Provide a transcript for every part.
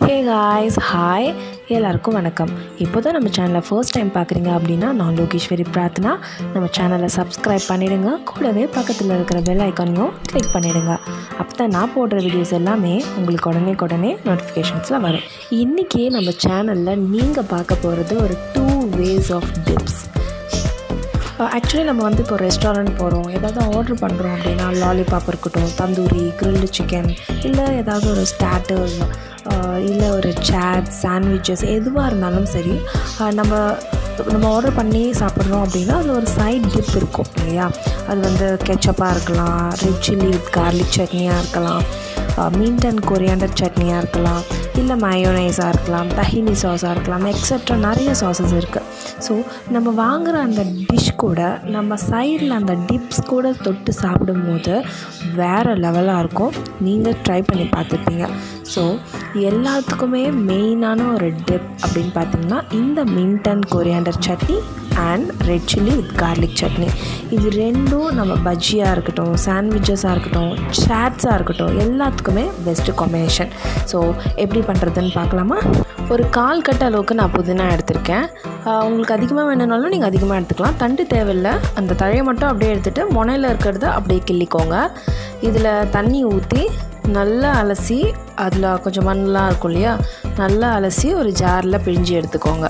hey guys hi எல்லாருக்கும் வணக்கம் இப்போ தான் நம்ம சேனலை ஃபர்ஸ்ட் டைம் பார்க்குறீங்க அப்படின்னா நான் லோகேஸ்வரி பிரார்த்தனா நம்ம சேனலை சப்ஸ்கிரைப் பண்ணிவிடுங்க கூடவே பக்கத்தில் இருக்கிற பெல் ஐக்கானையும் கிளிக் பண்ணிவிடுங்க அப்போ தான் நான் போடுற வீடியோஸ் எல்லாமே உங்களுக்கு உடனே உடனே நோட்டிஃபிகேஷன்ஸில் வரும் இன்றைக்கி நம்ம சேனலில் நீங்கள் பார்க்க போகிறது ஒரு two ways of dips actually நம்ம வந்து இப்போ ரெஸ்டாரண்ட் போகிறோம் ஏதாவது ஆர்டர் பண்ணுறோம் அப்படின்னா லாலிபாப் இருக்கட்டும் தந்தூரி கிரில்டு சிக்கன் இல்லை ஏதாவது ஒரு ஸ்டாட்டர்ஸ் இல்லை ஒரு சேட் சாண்ட்விச்சஸ் எதுவாக இருந்தாலும் சரி ஆஹ் நம்ம நம்ம ஆர்டர் பண்ணி சாப்பிட்றோம் அப்படின்னா அதில் ஒரு சைட் டிப் இருக்கும் இல்லையா அது வந்து கெச்சப்பாக இருக்கலாம் ரெட் சில்லி வித் கார்லிக் சட்னியாக இருக்கலாம் மீட் அண்ட் கொரியாண்டர் சட்னியாக இருக்கலாம் இல்லை மயோனைஸாக இருக்கலாம் தஹினி சாஸாக இருக்கலாம் எக்ஸட்ரா நிறைய சாஸஸ் இருக்குது ஸோ நம்ம வாங்குகிற அந்த டிஷ் கூட நம்ம சைடில் அந்த டிப்ஸ் கூட தொட்டு சாப்பிடும்போது வேறு லெவலாக இருக்கும் நீங்கள் ட்ரை பண்ணி பார்த்துருப்பீங்க ஸோ எல்லாத்துக்குமே மெயினான ஒரு டிப் அப்படின்னு பார்த்தீங்கன்னா இந்த மின்ட் அண்ட் கொரியாண்டர் சட்னி and red chilli with garlic சட்னி இது ரெண்டும் நம்ம பஜ்ஜியாக இருக்கட்டும் சாண்ட்விச்சஸாக இருக்கட்டும் சாட்ஸாக இருக்கட்டும் எல்லாத்துக்குமே பெஸ்ட்டு காம்பினேஷன் ஸோ எப்படி பண்ணுறதுன்னு பார்க்கலாமா ஒரு கால் கட்ட அளவுக்கு நான் புதினா எடுத்திருக்கேன் ஆஹ் உங்களுக்கு அதிகமாக வேணும்னாலும் நீங்கள் அதிகமாக எடுத்துக்கலாம் தண்டு தேவையில்லை அந்த தழையை மட்டும் அப்படியே எடுத்துகிட்டு முனையில் இருக்கிறத அப்படியே கிள்ளிக்கோங்க இதில் தண்ணி ஊற்றி நல்லா அலசி அதில் கொஞ்சம் மண்ணெலாம் இருக்கும் இல்லையா நல்லா அலசி ஒரு ஜாரில் பிழிஞ்சு எடுத்துக்கோங்க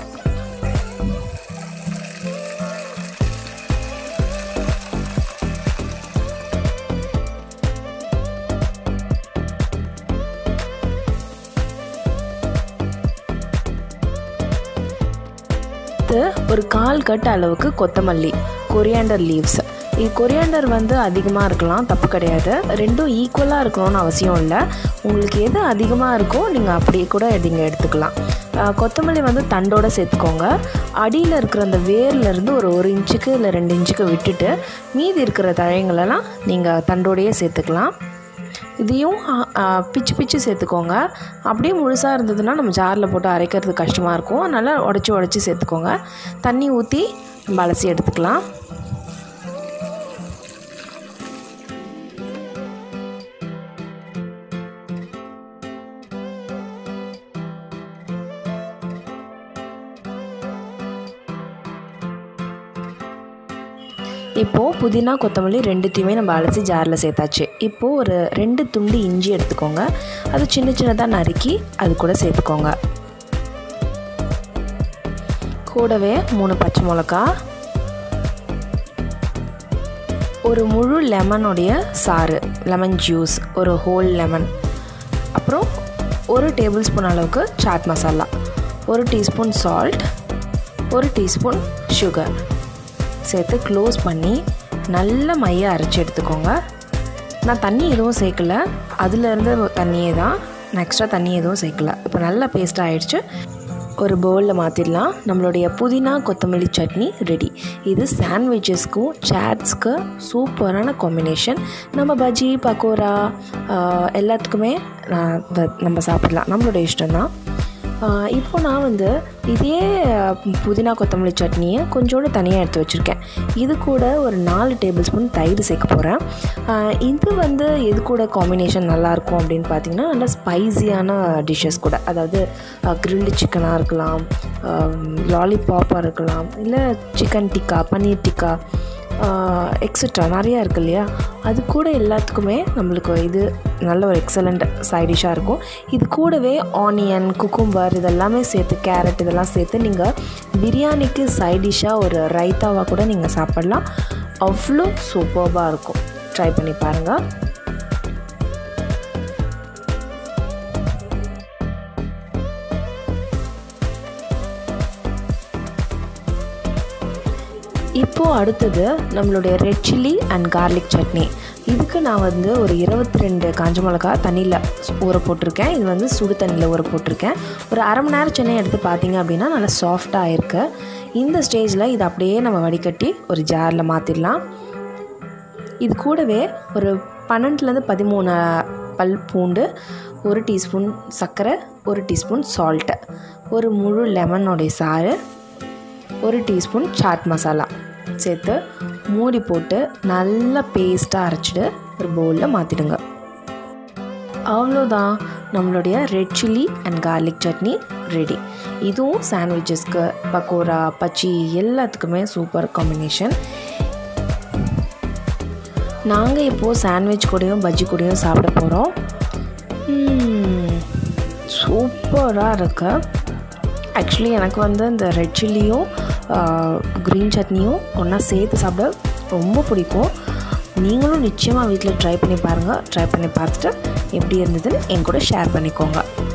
அடுத்து ஒரு கால் கட் அளவுக்கு கொத்தமல்லி கொரியாண்டர் லீவ்ஸ் இது கொரியாண்டர் வந்து அதிகமாக இருக்கலாம் தப்பு கிடையாது ரெண்டும் ஈக்குவலாக இருக்கணும்னு அவசியம் இல்லை உங்களுக்கு எது அதிகமாக இருக்கோ நீங்கள் அப்படியே கூட நீங்கள் எடுத்துக்கலாம் ஆஹ் கொத்தமல்லி வந்து தண்டோடு சேர்த்துக்கோங்க அடியில் இருக்கிற அந்த வேர்லேருந்து ஒரு ஒரு இன்ச்சுக்கு இல்லை ரெண்டு இன்ச்சுக்கு விட்டுட்டு மீதி இருக்கிற தழைங்களெல்லாம் நீங்கள் தண்டோடையே சேர்த்துக்கலாம் இதையும் ஆ, ஆ, பிச்சு பிச்சு சேர்த்துக்கோங்க அப்படியே முழுசாக இருந்ததுன்னா நம்ம ஜாரில் போட்டு அரைக்கிறது கஷ்டமாக இருக்கும் அதனால் உடச்சி உடச்சி சேர்த்துக்கோங்க தண்ணி ஊற்றி நம்ம அலசி எடுத்துக்கலாம் இப்போது புதினா கொத்தமல்லி ரெண்டுத்தையுமே நம்ம அலசி ஜாரில் சேர்த்தாச்சு இப்போது ஒரு ரெண்டு துண்டு இஞ்சி எடுத்துக்கோங்க அது சின்ன சின்னதாக நறுக்கி அது கூட சேர்த்துக்கோங்க கூடவே மூணு பச்சை மிளகா ஒரு முழு லெமனுடைய சாறு லெமன் ஜூஸ் ஒரு ஹோல் லெமன் அப்புறம் ஒரு டேபிள் ஸ்பூன் அளவுக்கு சாட் மசாலா ஒரு டீஸ்பூன் சால்ட் ஒரு டீஸ்பூன் சுகர் சேர்த்து க்ளோஸ் பண்ணி நல்ல மைய அரைச்சி எடுத்துக்கோங்க நான் தண்ணி எதுவும் சேர்க்கல அதுலேருந்து தண்ணியே தான் நான் எக்ஸ்ட்ரா தண்ணி எதுவும் சேர்க்கல இப்போ நல்லா பேஸ்ட் ஆகிடுச்சு ஒரு பவுலில் மாற்றிடலாம் நம்மளுடைய புதினா கொத்தமல்லி சட்னி ரெடி இது சாண்ட்விச்சஸ்க்கும் சாட்ஸ்க்கு சூப்பரான காம்பினேஷன் நம்ம பஜ்ஜி பக்கோடா ஆஹ், எல்லாத்துக்குமே ஆஹ், வ- நம்ம சாப்பிடலாம் நம்மளோட இஷ்டம்தான் ஆஹ் இப்போ நான் வந்து இதே ஆஹ், புதினா கொத்தமல்லி சட்னியை கொஞ்சோண்டு தனியாக எடுத்து வச்சுருக்கேன் இது கூட ஒரு நாலு டேபிள் ஸ்பூன் தயிர் சேர்க்க போகிறேன் இது வந்து எது கூட காம்பினேஷன் நல்லாயிருக்கும் அப்படின்னு பார்த்தீங்கன்னா நல்லா ஸ்பைசியான டிஷ்ஷஸ் கூட அதாவது கிரில்டு சிக்கனாக இருக்கலாம் லாலிபாப்பாக இருக்கலாம் இல்லை சிக்கன் டிக்கா பன்னீர் டிக்கா எக்ஸட்ரா நிறையா இருக்கு இல்லையா அது கூட எல்லாத்துக்குமே நம்மளுக்கு இது நல்ல ஒரு எக்ஸலண்ட் சைடிஷாக இருக்கும் இது கூடவே ஆனியன் குக்கும்பர் இதெல்லாமே சேர்த்து கேரட் இதெல்லாம் சேர்த்து நீங்கள் பிரியாணிக்கு சைடிஷாக ஒரு ரைத்தாவாக கூட நீங்கள் சாப்பிட்லாம் அவ்வளோ சூப்பர்பாக இருக்கும் ட்ரை பண்ணி பாருங்கள் இப்போது அடுத்தது நம்மளுடைய ரெட் சில்லி அண்ட் கார்லிக் சட்னி இதுக்கு நான் வந்து ஒரு இருபத்தி ரெண்டு காஞ்ச மிளகா தண்ணியில் ஊற போட்டிருக்கேன் இது வந்து சுடு தண்ணியில் ஊற போட்டிருக்கேன் ஒரு அரை மணி நேரம் சென்னை எடுத்து பார்த்தீங்க அப்படின்னா நல்லா சாஃப்டாக ஆயிருக்கு இந்த ஸ்டேஜில் இதை அப்படியே நம்ம வடிகட்டி ஒரு ஜாரில் மாற்றிடலாம் இது கூடவே ஒரு பன்னெண்டுலேருந்து பதிமூணு பல் பூண்டு ஒரு டீஸ்பூன் சர்க்கரை ஒரு டீஸ்பூன் சால்ட்டு ஒரு முழு லெமனோடைய சாறு ஒரு டீஸ்பூன் சாட் மசாலா சேர்த்து மூடி போட்டு நல்லா பேஸ்ட்டாக அரைச்சிட்டு ஒரு பவுலில் மாற்றிடுங்க அவ்வளோதான் நம்மளுடைய red chilli and garlic chutney ready இதுவும் சாண்ட்விச்சஸ்க்கு பக்கோடா பச்சி எல்லாத்துக்குமே சூப்பர் காம்பினேஷன் நாங்கள் இப்போது சாண்ட்விச் கூடயும் பஜ்ஜி கூடயும் சாப்பிட போகிறோம் சூப்பராக இருக்கு ஆக்சுவலி எனக்கு வந்து இந்த ரெட் சில்லியும் க்ரீன் சட்னியும் ஒன்றா சேர்த்து சாப்பிட ரொம்ப பிடிக்கும் நீங்களும் நிச்சயமாக வீட்டில் ட்ரை பண்ணி பாருங்கள் ட்ரை பண்ணி பார்த்துட்டு எப்படி இருந்ததுன்னு என் கூட ஷேர் பண்ணிக்கோங்க